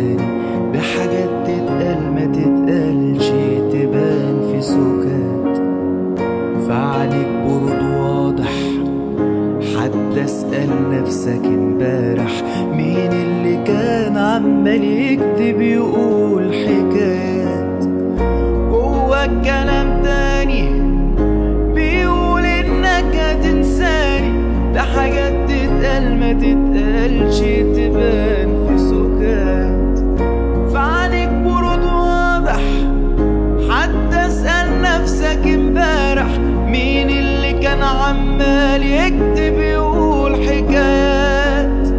تاني بحاجات تتقال ما تتقالش تبان في سكات فعليك برد واضح حتى اسأل نفسك امبارح مين اللي كان عمال يكتب يقول حكايات جواك كلام تاني بيقول انك هتنساني ده حاجات تتقال ما تتقالش تبان في سكات فعليك برود واضح حتى اسأل نفسك امبارح مين اللي كان عمال يكتب يقول حكايات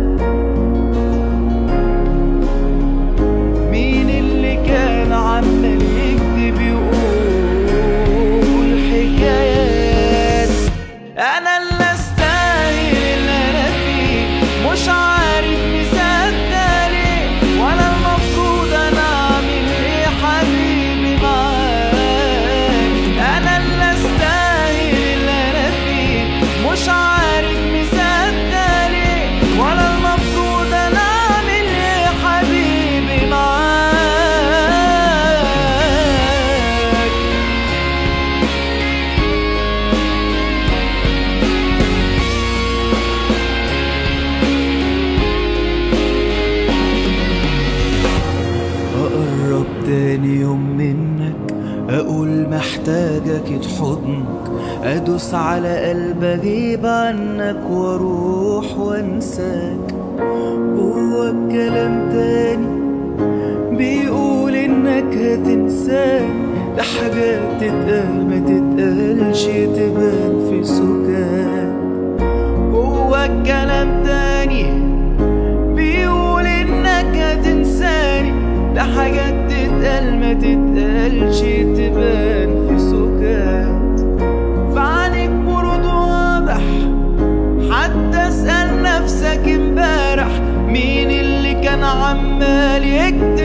مين اللي كان عمال يكتب يقول حكايات انا اللي استاهل اللي انا فيه مش عارف مصدق ليه ولا المفروض انا اعمل ايه حبيبي معاك انا اللي استاهل اللي انا فيه مش عارف مصدق ليه ولا المفروض انا اعمل ايه حبيبي معاك أقرب تاني يوم منك أقول محتاجك تحضنك أدوس على قلب أجيب عنك وأروح وأنساك جواك كلام تاني بيقول إنك هتنساني ده حاجات تتقال ما تتقالش تبان في سكات جواك كلام تاني بيقول انك هتنساني ده حاجات تتقال ما تتقالش تبان في سكات فعليك برود واضح حتى اسأل نفسك امبارح مين اللي كان عمال يكتب